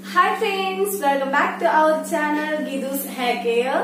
hi friends welcome back to our channel Geethu's hair care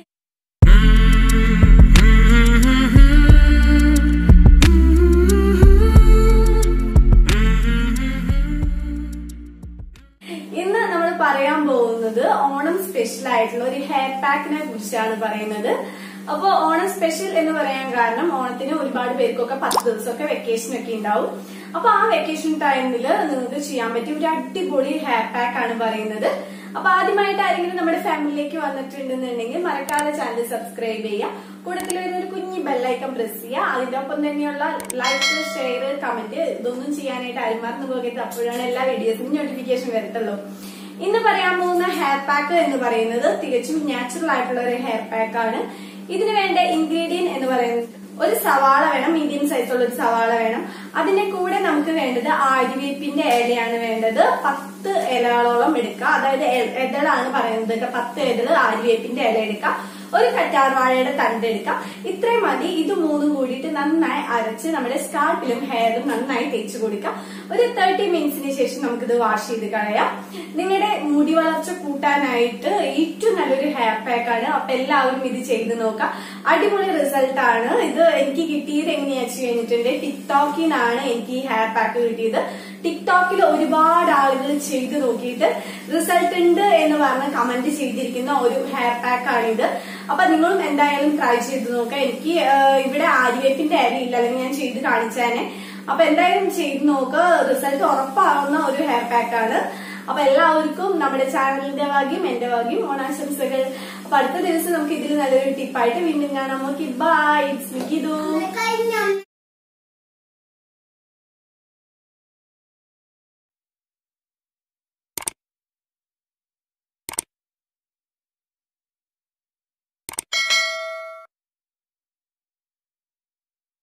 ഇന്ന് നമ്മൾ പറയാൻ പോകുന്നത് ഓണം സ്പെഷ്യൽ ആയിട്ടുള്ള ഒരു ഹെയർ പാക്കിനെ കുറിച്ചാണ് പറയുന്നത് അപ്പൊ ഓണം സ്പെഷ്യൽ എന്ന് പറയാൻ കാരണം ഓണത്തിന് ഒരുപാട് പേർക്കൊക്കെ പത്ത് ദിവസമൊക്കെ വെക്കേഷൻ ഒക്കെ ഉണ്ടാവും അപ്പൊ ആ വെക്കേഷൻ ടൈമിൽ നിങ്ങൾക്ക് ചെയ്യാൻ പറ്റിയ ഒരു അടിപൊളി ഹെയർ പാക്ക് ആണ് പറയുന്നത് അപ്പൊ ആദ്യമായിട്ട് ആരെങ്കിലും നമ്മുടെ ഫാമിലിയിലേക്ക് വന്നിട്ടുണ്ടെന്നുണ്ടെങ്കിൽ മറക്കാതെ ചാനൽ സബ്സ്ക്രൈബ് ചെയ്യുക കൂട്ടത്തിൽ വരുന്ന ഒരു കുഞ്ഞി ബെല്ലൈക്കൺ പ്രസ് ചെയ്യുക അതിന്റെ ഒപ്പം തന്നെയുള്ള ലൈക്ക് ഷെയർ കമന്റ് ഇതൊന്നും ചെയ്യാനായിട്ട് ആരും മറന്നു പോകരുത് അപ്പോഴാണ് എല്ലാ വീഡിയോസിനും നോട്ടിഫിക്കേഷൻ വരത്തുള്ളൂ ഇന്ന് പറയാൻ പോകുന്ന ഹെയർ പാക്ക് എന്ന് പറയുന്നത് തികച്ചും നാച്ചുറൽ ആയിട്ടുള്ള ഒരു ഹെയർ പാക്ക് ആണ് ഇതിന് വേണ്ട ഇൻഗ്രീഡിയന്റ് എന്ന് പറയുന്നത് ഒരു സവാള വേണം മീഡിയം സൈസുള്ള ഒരു സവാള വേണം അതിന്റെ കൂടെ നമുക്ക് വേണ്ടത് ആര്യവേപ്പിന്റെ ഇലയാണ് വേണ്ടത് പത്ത് ഇലകളോളം എടുക്കുക അതായത് ഇതളാണ് പറയുന്നത് കേട്ടോ പത്ത് ഇതള് ആര്യവേപ്പിന്റെ ഇല എടുക്കുക ഒരു കറ്റാർവാഴയുടെ തണ്ട് എടുക്കാം ഇത്രയും മതി ഇത് മൂന്നും കൂടിയിട്ട് നന്നായി അരച്ച് നമ്മുടെ സ്കാൾപ്പിലും ഹെയറിലും നന്നായി തേച്ച് കൊടുക്കാം ഒരു തേർട്ടി മിനിറ്റ്സിന് ശേഷം നമുക്കിത് വാഷ് ചെയ്ത് കളയാം നിങ്ങളുടെ മുടി വളർച്ച കൂട്ടാനായിട്ട് ഏറ്റവും നല്ലൊരു ഹെയർ പാക്ക് ആണ് അപ്പൊ എല്ലാവരും ഇത് ചെയ്ത് നോക്കാം അടിപൊളി റിസൾട്ട് ആണ് ഇത് എനിക്ക് കിട്ടിയത് എങ്ങനെയാ വെച്ച് കഴിഞ്ഞിട്ടുണ്ട് ടിക്ടോക്കിൽ നിന്നാണ് എനിക്ക് ഈ ഹെയർ പാക്ക് കിട്ടിയത് ടിക്ടോക്കിൽ ഒരുപാട് ആളുകൾ ചെയ്ത് നോക്കിയിട്ട് റിസൾട്ട് ഉണ്ട് എന്ന് പറഞ്ഞ് കമന്റ് ചെയ്തിരിക്കുന്ന ഒരു ഹെയർ പാക്ക് ആണിത് അപ്പൊ നിങ്ങളും എന്തായാലും ട്രൈ ചെയ്ത് നോക്കാം എനിക്ക് ഇവിടെ ആര്യവേപ്പിന്റെ ഇല അല്ലെങ്കിൽ ഞാൻ ചെയ്ത് കാണിച്ചേനെ അപ്പൊ എന്തായാലും ചെയ്ത് നോക്കുക റിസൾട്ട് ഉറപ്പാവുന്ന ഒരു ഹെയർ പാക്ക് ആണ് അപ്പൊ എല്ലാവർക്കും നമ്മുടെ ചാനലിന്റെ വകയും എന്റെ വകയും ഓണാശംസകൾ അപ്പൊ അടുത്ത ദിവസം നമുക്ക് ഇതിൽ നല്ലൊരു ടിപ്പായിട്ട് വീണ്ടും കാണാം ഓക്കെ ബൈ ഇറ്റ്സ് മിക്കിതു